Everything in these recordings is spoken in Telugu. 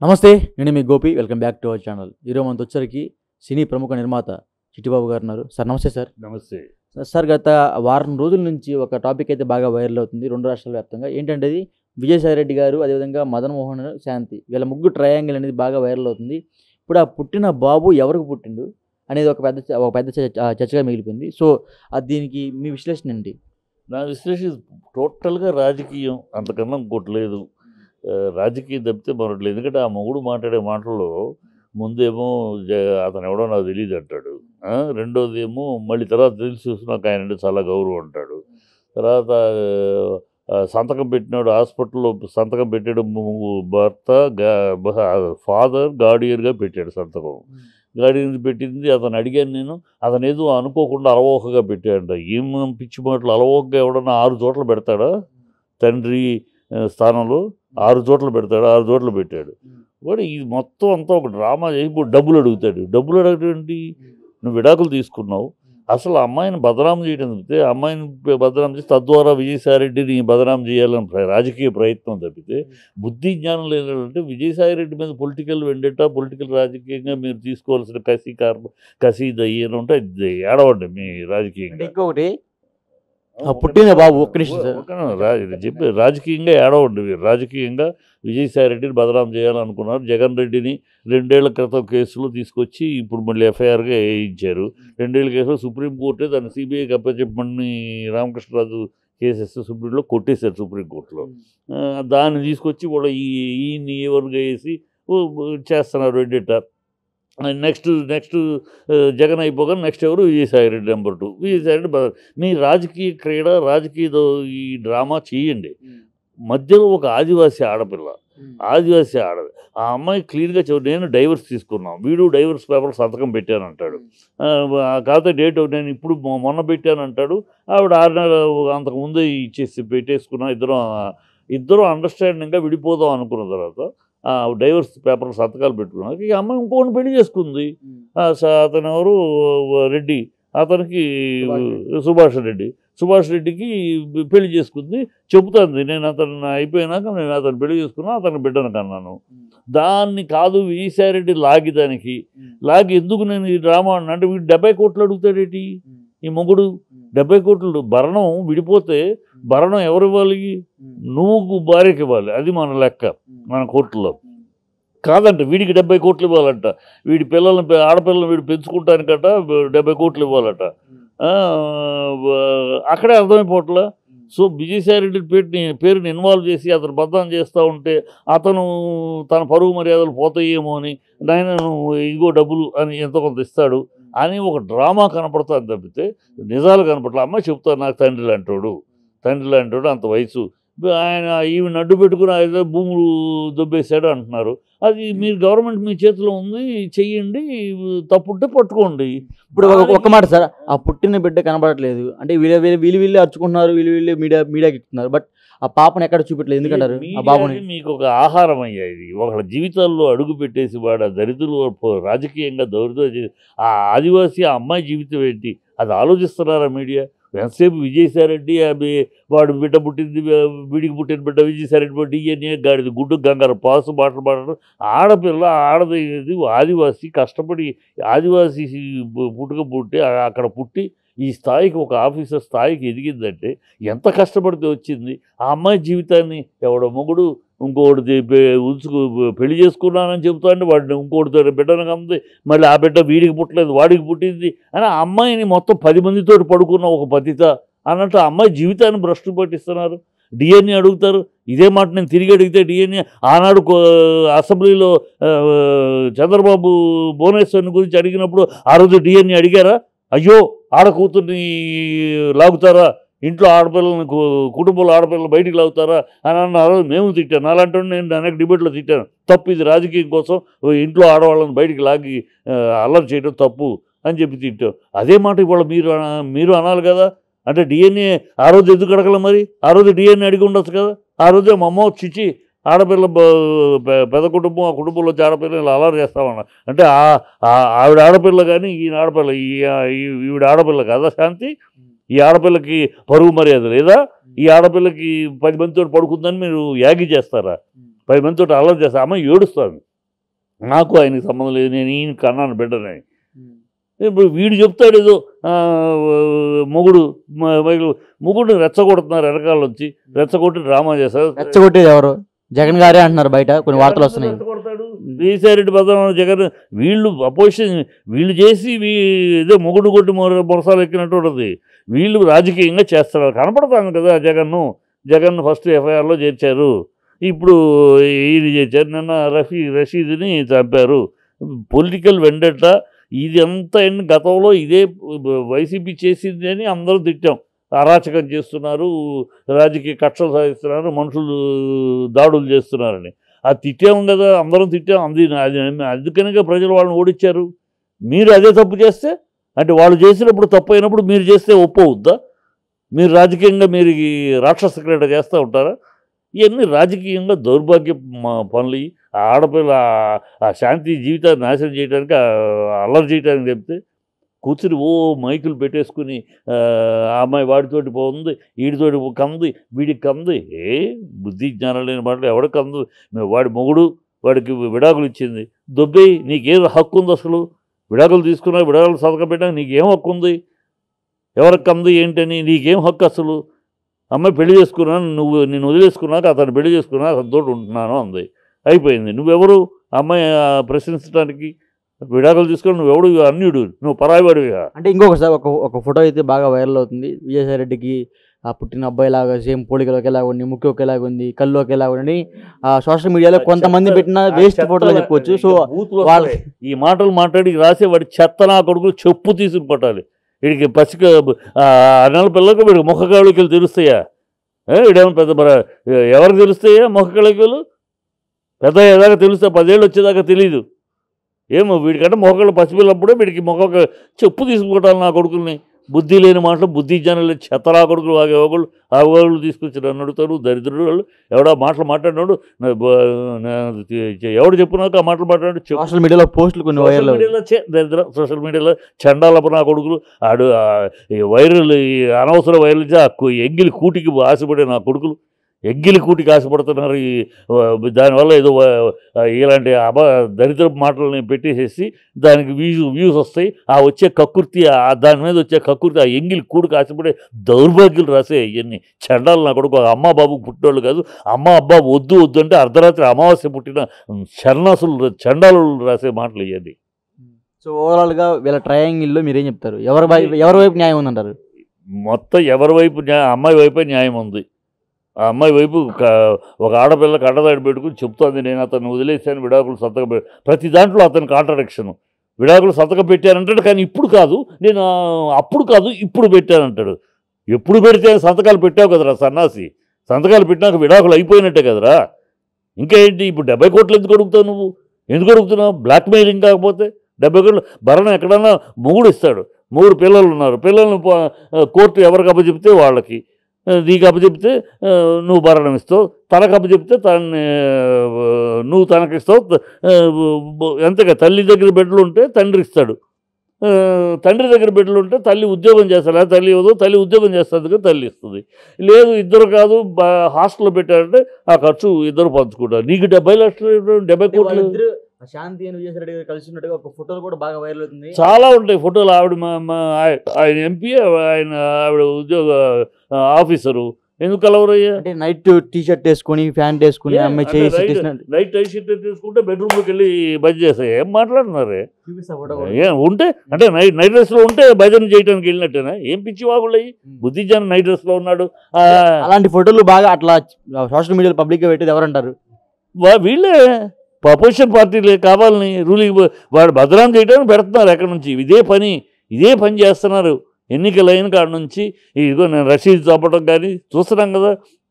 నమస్తే నేను మీ Gopi welcome back to our channel ఈరోజు మనతో వచ్చరికి సినీ ప్రముఖ నిర్మాత చిట్టిబాబు గారు ఉన్నారు సార్ నమస్తే సార్ నమస్తే సార్ గత వారం రోజుల నుంచి ఒక టాపిక్ అయితే బాగా వైరల్ అవుతుంది రెండు రాష్ట్రాల వ్యాప్తంగా ఏంటంటే అది విజయసాయి రెడ్డి గారు అదేవిధంగా మదన్ మోహన్ శాంతి వీళ్ళ ముగ్గురు ట్రయాంగిల్ అనేది బాగా వైరల్ అవుతుంది ఇప్పుడు ఆ పుట్టిన బాబు ఎవరికి పుట్టిండు అనేది ఒక పెద్ద చ- ఒక పెద్ద చర్చ- ఆ చర్చగా మిగిలిపోయింది సో అది దీనికి మీ విశ్లేషణ ఏంటి నా విశ్లేషణ టోటల్గా రాజకీయం అంతకన్నా ఇంకోటి లేదు ఆ, రాజకీయం తప్పితే మరొకటి లేదు ఎందుకంటే ఆ మొగుడు మాట్లాడే మాటల్లో ముందేమో జ- అతను ఎవడో నాకు తెలియదు అంటాడు ఆ, రెండోది ఏమో మళ్ళీ తర్వాత తెలిసి చూసినాక ఆయన అంటే చాలా గౌరవం అంటాడు తర్వాత ఆ, సంతకం పెట్టినాడు హాస్పిటల్లో సంతకం పెట్టాడు ము- భర్త ఫాదర్ గార్డియన్గా పెట్టాడు సంతకం గార్డియన్ పెట్టింది అతను అడిగాను నేను అతను ఏదో అనుకోకుండా అలవోకగా పెట్టాడంట ఏం పిచ్చి మాటలు అలవోకగా ఎవడన్నా ఆరు చోట్ల పెడతాడా తండ్రి ఆ, స్థానంలో ఆరు చోట్ల పెడతాడు ఆరు చోట్ల పెట్టాడు వాడు ఇది మొత్తం అంతా ఒక డ్రామా చేసి ఇప్పుడు డబ్బులు అడుగుతాడు డబ్బులు అడగటం ఏంటి నువ్వు విడాకులు తీసుకున్నావు అసలు ఆ అమ్మాయిని బదనాం చేయడం తప్పితే ఆ అమ్మాయిని బదనాం చేసి తద్వారా విజయసాయిరెడ్డిని బదనాం చేయాలని ప్ర- రాజకీయ ప్రయత్నం తప్పితే బుద్ధి జ్ఞానం లేదంటే విజయసాయిరెడ్డి మీద పొలిటికల్ వెండేట పొలిటికల్ రాజకీయంగా మీరు తీసుకోవాల్సిన కసి కార్బ కసి దయ్యను ఉంటే అది ఏడవండి మీ అంటే రాజకీయంగా ఇంకొకటి ఆ పుట్టిన బాబు ఒక్క నిమిషం సార్. ఒక్క నిమిషం, రా- ఇది చెప్పి రాజకీయంగా ఏడవండి మీరు రాజకీయంగా విజయసాయి రెడ్డిని బదనాం చేయాలనుకున్నారు జగన్ రెడ్డిని రెండేళ్ల క్రితం కేసులో తీసుకొచ్చి ఇప్పుడు మళ్ళీ ఎఫ్ఐఆర్గా వేయించారు రెండేళ్ల కేసులో సుప్రీంకోర్టే దాన్ని సిబిఐకి అప్పచెప్పమని రామకృష్ణరాజు కేసెస్ సుప్రీంలో కొట్టేశారు సుప్రీంకోర్టులో ఆ, దాన్ని తీసుకొచ్చి కూడా ఈ ఈయన్ని ఏవన్గా వేసి ఓ, ఓ, చేస్తున్నారు రెండిట నెక్స్ట్ నెక్స్ట్ జగన్ అయిపోగా నెక్స్ట్ ఎవరు విజయసాయి రెడ్డి నెంబర్ టూ విజయసాయి రెడ్డి బ- మీ రాజకీయ క్రీడ రాజకీయ దో- ఈ డ్రామా చేయండి మధ్యలో ఒక ఆదివాసీ ఆడపిల్ల ఆదివాసీ ఆడది ఆ అమ్మాయి క్లియర్గా చెవు నేను డైవర్స్ తీసుకున్నాం వీడు డైవర్స్ పేపర్ సంతకం పెట్టాను అంటాడు ఆ, ఆ కాకపోతే డేట్ నేను ఇప్పుడు మొ- మొన్న పెట్టాను అంటాడు ఆవిడ ఆరు నెలలు అంతకు ముందే ఇచ్చేసి పెట్టేసుకున్నాం ఇద్దరం ఇద్దరం అండర్స్టాండింగ్గా విడిపోదాం అనుకున్న తర్వాత ఆ డైవర్స్ పేపర్ సంతకాలు పెట్టుకున్నాక ఈ అమ్మాయి ఇంకొకటి పెళ్లి చేసుకుంది ఆ, స- అతను ఎవరు రెడ్డి అతనికి సుభాష్ సుభాష్ రెడ్డి సుభాష్ రెడ్డికి పెళ్లి చేసుకుంది చెబుతుంది నేను అతను అయిపోయినాక నేను అతను పెళ్లి చేసుకున్నా అతను బిడ్డను కన్నాను దాన్ని కాదు విజయసాయి రెడ్డి లాగి దానికి లాగి ఎందుకు నేను ఈ డ్రామా అన్నా అంటే వీడు డెబ్బై కోట్లు అడుగుతాడేటి ఈ మొగుడు డెబ్బై కోట్లు భరణం విడిపోతే భరణం ఎవరు ఇవ్వాలి నువ్వు భార్యకి ఇవ్వాలి అది మన లెక్క మన కోర్టులో కాదంట వీడికి డెబ్బై కోట్లు ఇవ్వాలంట వీడి పిల్లల్ని పె- ఆడపిల్లల్ని వీడు పెంచుకుంటానికట డెబ్బై కోట్లు ఇవ్వాలట ఆ, వ- అక్కడే అర్థమైపోవట్లా సో విజయసాయిరెడ్డి పేరుని పేరుని ఇన్వాల్వ్ చేసి అతను బద్నాం చేస్తూ ఉంటే అతను తన పరువు మర్యాదలు పోతాయేమో అని నాయన నువ్వు ఇగో డబ్బులు అని ఎంతో కొంత ఇస్తాడు అని ఒక డ్రామా కనపడుతుంది తప్పితే నిజాలు కనపడలే అమ్మాయి చెప్తారు నాకు తండ్రి లాంటోడు తండ్రి లాంటోడు అంత వయసు ఆయన ఈవిని అడ్డు పెట్టుకుని ఏదో భూములు దొబ్బేశాడు అంటున్నారు అది మీరు గవర్నమెంట్ మీ చేతిలో ఉంది చెయ్యండి తప్పుంటే పట్టుకోండి ఇప్పుడు ఒక ఒక్క మాట సార్ ఆ పుట్టిన బిడ్డ కనబడట్లేదు అంటే వీళ్ళ వీళ్ళు వీళ్ళు వీళ్ళు అరుచుకుంటున్నారు వీళ్ళు వీళ్ళు మీడియా మీడియాకి ఎక్కుతున్నారు బట్ ఆ పాపను ఎక్కడ చూపెట్టలేదు ఎందుకంటారు ఆ మీడియాని బాబుని మీకు ఒక ఆహారం అయ్యాయి ఒకళ్ళ జీవితాల్లో అడుగు పెట్టేసి వాడు ఆ దరిద్రులు పో- రాజకీయంగా దౌర్దం చేసి ఆ ఆదివాసీ ఆ అమ్మాయి జీవితం ఏంటి అది ఆలోచిస్తున్నారా మీడియా ఎంతసేపు విజయసాయిరెడ్డి ఆమె వాడు బిడ్డ పుట్టింది వీడికి పుట్టిన బిడ్డ విజయసాయిరెడ్డి డిఎన్ఏ గాడిది గుడ్డు గంగారు పాసు మాటలు మాట్లాడడం ఆడపిల్ల ఆడది ఇది ఆదివాసి కష్టపడి ఆదివాసి పుట్టుక పుట్టి ఆ- అక్కడ పుట్టి ఈ స్థాయికి ఒక ఆఫీసర్ స్థాయికి ఎదిగిందంటే ఎంత కష్టపడితే వచ్చింది ఆ అమ్మాయి జీవితాన్ని ఎవడో మొగుడు ఇంకోటి ది- పె- ఉంచుకు పెళ్లి చేసుకున్నానని చెబుతాండి వాడిని ఇంకోటితో బిడ్డను కమ్మింది మళ్ళీ ఆ బిడ్డ వీడికి పుట్టలేదు వాడికి పుట్టింది అని ఆ అమ్మాయిని మొత్తం పది మందితో పడుకున్న ఒక పతిత అన్నట్టు ఆ అమ్మాయి జీవితాన్ని భ్రష్టు పట్టిస్తున్నారు డిఎన్ఏ అడుగుతారు ఇదే మాట నేను తిరిగి అడిగితే డిఎన్ఏ ఆనాడు కో- అసెంబ్లీలో ఆ, చంద్రబాబు భువనేశ్వర్ని గురించి అడిగినప్పుడు ఆ రోజు డిఎన్ఏ అడిగారా అయ్యో ఆడ కూతుర్ని లాగుతారా ఇంట్లో ఆడపిల్లల్ని కు- కుటుంబంలో ఆడపిల్లలు బయటికి లాగుతారా అని అన్నారు మేము తిట్టాను అలాంటి నేను అనేక డిబేట్లో తిట్టాను తప్పు ఇది రాజకీయం కోసం ఓ ఇంట్లో ఆడవాళ్ళని బయటికి లాగి ఆ, అల్లరి చేయడం తప్పు అని చెప్పి తిట్టాం అదే మాట ఇవాళ మీరు అన- మీరు అనాలి కదా అంటే డిఎన్ఏ ఆ రోజు ఎందుకు అడగల మరి ఆ రోజు డిఎన్ఏ అడిగి ఉండొచ్చు కదా ఆ రోజే మా అమ్మ చిచి ఆడపిల్ల బ- పె- పెద్ద కుటుంబం ఆ కుటుంబంలో వచ్చి ఆడపిల్ల ఇలా అలవాటు చేస్తామన్నా అంటే ఆ- ఆ- ఆవిడ ఆడపిల్ల కానీ ఈయన ఆడపిల్ల ఈ ఈ- ఈవిడ ఆడపిల్ల కదా శాంతి ఈ ఆడపిల్లకి పరువు మర్యాద లేదా ఈ ఆడపిల్లకి పది మందితో పడుకుందని మీరు యాగి చేస్తారా పది మందితో అల్లరి చేస్తారు అమ్మ ఏడుస్తుంది నాకు ఆయనకి సంబంధం లేదు నేను ఈయన కన్నాను బిడ్డని ఇప్పుడు వీడు చెప్తాడు ఏదో ఆ, మొగుడు మ- మ- మొగుడు రెచ్చగొడుతున్నారు వెనకాల వచ్చి రెచ్చగొట్టి డ్రామా చేస్తారు రెచ్చగొట్టేది ఎవరు జగన్ గారే అంటున్నారు బయట కొన్ని వార్తలు వస్తున్నాయి రెచ్చగొడతాడు విజయసాయిరెడ్డి భద్రం జగన్ వీళ్ళు అపోజిషన్ వీళ్ళు చేసి వీ ఏదో మొగుడు కొట్టి మొర మొరసాలు ఎక్కినట్టు ఉంటుంది వీళ్ళు రాజకీయంగా చేస్తున్నారు కనపడతాను కదా జగన్ను జగన్ ఫస్ట్ ఎఫ్ఐఆర్లో చేర్చారు ఇప్పుడు ఇది చేర్చారు నిన్న రఫీ రషీద్ని చంపారు పొలిటికల్ వెండట ఇది అంతా ఏంటి గతంలో ఇదే వైసీపీ చేసింది అని అందరూ తిట్టాం అరాచకం చేస్తున్నారు రాజకీయ కక్షలు సాధిస్తున్నారు మనుషులు దాడులు చేస్తున్నారని అది తిట్టాం కదా అందరం తిట్టాం అంది అది అందుకనిగా ప్రజలు వాళ్ళని ఓడించారు మీరు అదే తప్పు చేస్తే అంటే వాళ్ళు చేసినప్పుడు తప్పు అయినప్పుడు మీరు చేస్తే ఒప్పవుద్దా మీరు రాజకీయంగా మీరు ఈ రాక్షస క్రీడ చేస్తూ ఉంటారా ఇవన్నీ రాజకీయంగా దౌర్భాగ్య మ- పనులు ఇవి. ఆ ఆడపిల్ల ఆ- ఆ శాంతి జీవితాన్ని నాశనం చేయడానికి ఆ అల్లరి చేయడానికి చెప్తే కూర్చుని ఓ మైకులు పెట్టేసుకుని ఆ ఆ అమ్మాయి వాడితోటి పోతుంది వీడితోటి కంది వీడికి కంది ఏ బుద్ధి జ్ఞానం లేని మాటలు ఎవడికి కందు మేము వాడి మొగుడు వాడికి విడాకులు ఇచ్చింది దొబ్బేయి నీకేం హక్కు ఉంది అసలు విడాకులు తీసుకున్నా విడాకులు సదక పెట్టాక నీకేం హక్కు ఉంది ఎవరికి కంది ఏంటని నీకేం హక్కు అసలు అమ్మాయి పెళ్లి చేసుకున్నాను నువ్వు నేను వదిలేసుకున్నాక అతను పెళ్లి చేసుకున్నా అతనితో ఉంటున్నాను అంది అయిపోయింది నువ్వెవరు అమ్మాయి ఆ, ప్రశ్నించడానికి విడాకులు తీసుకొని నువ్వెవడు అన్యుడు నువ్వు పరాయివాడివిగా అంటే ఇంకొక సార్ ఒక ఒక ఫోటో అయితే బాగా వైరల్ అవుతుంది విజయసాయి రెడ్డికి ఆ పుట్టిన అబ్బాయి లాగా సేమ్ పోలికలు ఒకేలాగా ఉంది ముక్కు ఒకేలాగా ఉంది కళ్ళు ఒకేలాగా ఉంది ఆ సోషల్ మీడియాలో కొంతమంది పెట్టిన వేస్ట్ ఫోటోలు చెప్పుకోవచ్చు సో బూతులు వాళ్ళ- వస్తాయి. ఈ మాటలు మాట్లాడి రాసే వాడి చెత్త నా కొడుకు చెప్పు తీసుకుని పట్టాలి వీడికి పసిక ఆ, నెల పిల్లలకు వీడికి ముఖ కవళికలు తెలుస్తాయా ఏ, వీడేమో పెద్ద మరి ఎవరికి తెలుస్తాయా ముఖ కవళికలు పెద్ద ఏదాకా తెలుస్తా పదేళ్ళు వచ్చేదాకా తెలియదు ఏమో వీడికంటే మొక్కలు పసిపిల్లప్పుడే వీడికి మొక్క చెప్పు తీసుకుంటాను నా కొడుకుల్ని బుద్ధి లేని మాటలు బుద్ధి జనాలు చెత్తరా కొడుకులు వాగే ఒకళ్ళు ఆ ఒకళ్ళు తీసుకొచ్చి నన్ను అడుగుతారు దరిద్రుడు వాళ్ళు ఎవడో మాటలు మాట్లాడినాడు నా బ- నా- ఎవడు చెప్పినాక ఆ మాటలు మాట్లాడు చెప్పు సోషల్ మీడియాలో పోస్టులు కొన్ని వైరల్ సోషల్ మీడియాలో చే- దరిద్రం సోషల్ మీడియాలో చండాలపు నా కొడుకులు ఆడు ఆ, ఈ వైరల్ ఈ అనవసర వైరల్ చే- ఆ కు- ఎంగిలి కూటికి ఆశపడే నా కొడుకులు ఎంగిలి కూటికి ఆశపడుతున్నారు ఈ ఆ, దానివల్ల ఏదో ఆ, ఇలాంటి అబ దరిద్ర మాటలని పెట్టేసేసి దానికి వ్యూస్ వ్యూస్ వస్తాయి ఆ వచ్చే కక్కుర్తి ఆ దాని మీద వచ్చే కక్కుర్తి ఆ ఎంగిలి కూడికి ఆశపడే దౌర్భాగ్యులు రాసే ఇవన్నీ చండాలు నా కొడుకు అమ్మ బాబుకు పుట్టినోళ్ళు కాదు అమ్మ అబ్బా వద్దు వద్దు అంటే అర్ధరాత్రి అమావాస్య పుట్టిన చరణాసులు చండాలు రాసే మాటలు ఇవన్నీ సో ఓవరాల్ గా వీళ్ళ ట్రయాంగిల్లో మీరేం చెప్తారు ఎవరి వై- ఎవరి వైపు న్యాయం ఉందంటారు మొత్తం ఎవరి వైపు న్యాయం అమ్మాయి వైపే న్యాయం ఉంది ఆ అమ్మాయి వైపు క- ఒక ఆడపిల్ల కట్టదాడి పెట్టుకుని చెప్తోంది నేను అతను వదిలేసాను విడాకులు సంతకం పె ప్రతి దాంట్లో అతని కాంట్రడిక్షన్ విడాకులు సంతకం పెట్టానంటాడు కానీ ఇప్పుడు కాదు నేను ఆ, అప్పుడు కాదు ఇప్పుడు పెట్టానంటాడు ఎప్పుడు పెడితే సంతకాలు పెట్టావు కదరా సన్నాసి సంతకాలు పెట్టినాక విడాకులు అయిపోయినట్టే కదరా ఇంకా ఏంటి ఇప్పుడు డెబ్బై కోట్లు ఎందుకు అడుగుతావు నువ్వు ఎందుకు అడుగుతున్నావు బ్లాక్మెయిలింగ్ కాకపోతే డెబ్బై కోట్లు భరణం ఎక్కడన్నా మొగుడు ఇస్తాడు మూడు పిల్లలు ఉన్నారు పిల్లల్ని పో- కోర్టు ఎవరికి అప్పచెప్తే వాళ్ళకి ఆ, నీకు అప్పచెప్తే ఆ, నువ్వు భరణం ఇస్తావు తనకు అప్పచెప్తే తనని ఆ, నువ్వు తనకి ఇస్తావు త- ఆ, బ- ఎంతగా తల్లి దగ్గర బిడ్డలు ఉంటే తండ్రి ఇస్తాడు ఆ, తండ్రి దగ్గర బిడ్డలు ఉంటే తల్లి ఉద్యోగం చేస్తాడు ఆ తల్లి ఇవ్వదు తల్లి ఉద్యోగం చేస్తుంది కదా తల్లి ఇస్తుంది లేదు ఇద్దరు కాదు బ- హాస్టల్లో పెట్టారంటే ఆ ఖర్చు ఇద్దరు పంచుకుంటారు నీకు డెబ్బై లక్షలు డెబ్బై కోట్లు శాంతి అని విజయసాయి రెడ్డి గారు కలిసి ఉన్నట్టుగా ఒక ఫోటోలు కూడా బాగా వైరల్ అవుతుంది చాలా ఉంటాయి ఫోటోలు ఆవిడ మా మా ఆయ- ఆయన ఎంపీ ఆయన ఆవిడ ఉద్యోగ ఆ, ఆఫీసరు ఎందుకు కలవరయ్యా అంటే నైట్ టీ షర్ట్ వేసుకొని ప్యాంట్ వేసుకొని ఏ, అమ్మాయి అంటే చేసి రైట్- చేసినట్టు నైట్ టై షర్ట్ తీసుకుంటే బెడ్రూమ్లోకి వెళ్ళి భజన చేస్తాయి ఏం మాట్లాడుతున్నారే చూపిస్తా ఫోటో కూడా. ఏం ఉంటే అంటే నైట్ నైట్ డ్రెస్లో ఉంటే భజన చేయడానికి వెళ్ళినట్టేనా ఏం పిచ్చి వాగుళ్ళయి బుద్ధి జనం నైట్ డ్రెస్లో ఉన్నాడు ఆ, అలాంటి ఫోటోలు బాగా అట్లా సోషల్ మీడియాలో పబ్లిక్ గా పెట్టేది ఎవరంటారు వా- వీళ్ళే అపోజిషన్ పార్టీలే కావాలని రూలింగ్ వాడు భద్రం చేయడానికి పెడుతున్నారు ఎక్కడి నుంచి ఇదే పని ఇదే పని చేస్తున్నారు ఎన్నికలు అయిన కాడ నుంచి ఇదిగో నేను రసీదు చంపడం కానీ చూస్తున్నాం కదా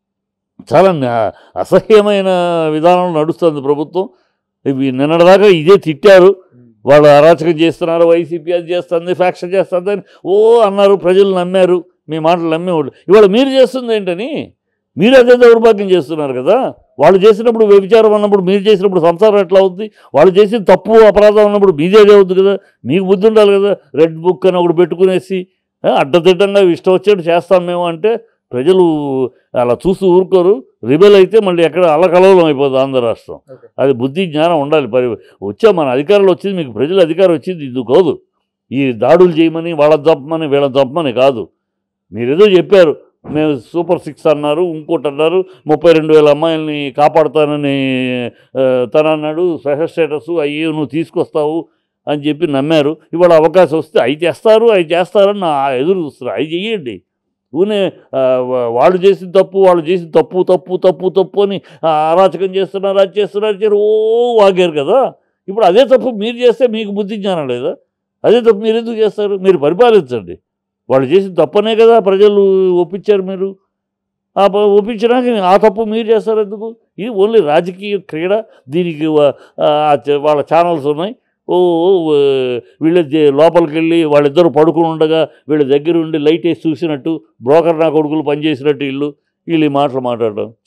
చాలా నా- అసహ్యమైన విధానం నడుస్తుంది ప్రభుత్వం ఇవి నిన్నటిదాకా ఇదే తిట్టారు వాళ్ళు అరాచకం చేస్తున్నారు వైసీపీ అది చేస్తుంది ఫ్యాక్షన్ చేస్తుంది అని ఓ అన్నారు ప్రజలు నమ్మారు మీ మాటలు నమ్మేవాళ్ళు ఇవాళ మీరు చేస్తుంది ఏంటని మీరు అదే దౌర్భాగ్యం చేస్తున్నారు కదా వాళ్ళు చేసినప్పుడు వ్యభిచారం అన్నప్పుడు మీరు చేసినప్పుడు సంసారం ఎట్లా అవుద్ది వాళ్ళు చేసిన తప్పు అపరాధం అన్నప్పుడు మీదే అదే అవుద్ది కదా మీకు బుద్ధి ఉండాలి కదా రెడ్ బుక్ అని ఒకటి పెట్టుకునేసి ఆ, అడ్డదిడ్డంగా ఇష్టం వచ్చేట్టు చేస్తాం మేము అంటే ప్రజలు అలా చూస్తూ ఊరుకోరు రిబెల్ అయితే మళ్ళీ ఎక్కడ అల్లకలవలం అయిపోతుంది ఆంధ్ర రాష్ట్రం ఓకే. అది బుద్ధి జ్ఞానం ఉండాలి పరి వచ్చా మన అధికారంలో వచ్చింది మీకు ప్రజల అధికారం వచ్చింది ఇది కాదు ఈ దాడులు చేయమని వాళ్ళ చంపమని వీళ్ళ చంపమని కాదు మీరేదో చెప్పారు మేము సూపర్ సిక్స్ అన్నారు ఇంకోటి అన్నారు ముప్పై రెండు వేల అమ్మాయిల్ని కాపాడుతానని ఆ, తన అన్నాడు స్పెషల్ స్టేటస్ అయ్యి నువ్వు తీసుకొస్తావు అని చెప్పి నమ్మారు ఇవాళ అవకాశం వస్తే అవి చేస్తారు అవి చేస్తారని నా ఎదురు చూస్తారు అవి చెయ్యండి ఊనే ఆ, వా- వాళ్ళు చేసిన తప్పు వాళ్ళు చేసిన తప్పు తప్పు తప్పు తప్పు అని ఆ, అరాచకం చేస్తున్నారు అది చేస్తున్నారు ఇది చేస్తున్నారు, ఓ వాగారు కదా ఇప్పుడు అదే తప్పు మీరు చేస్తే మీకు బుద్ధి జ్ఞానం లేదా అదే తప్పు మీరు ఎందుకు చేస్తారు మీరు పరిపాలించండి వాళ్ళు చేసిన తప్పనే కదా ప్రజలు ఒప్పించారు మీరు ఆ ప- ఒప్పించినాక ఆ తప్పు మీరు చేస్తారు ఎందుకు ఇది ఓన్లీ రాజకీయ క్రీడ దీనికి వా- ఆ చ- వాళ్ళ ఛానల్స్ ఉన్నాయి ఓ ఓ, వీళ్ళ జే- లోపలికి వెళ్ళి వాళ్ళిద్దరు పడుకుని ఉండగా వీళ్ళ దగ్గర ఉండి లైట్ వేసి చూసినట్టు బ్రోకర్ నా కొడుకులు పనిచేసినట్టు వీళ్ళు వీళ్ళు ఈ మాటలు మాట్లాడడం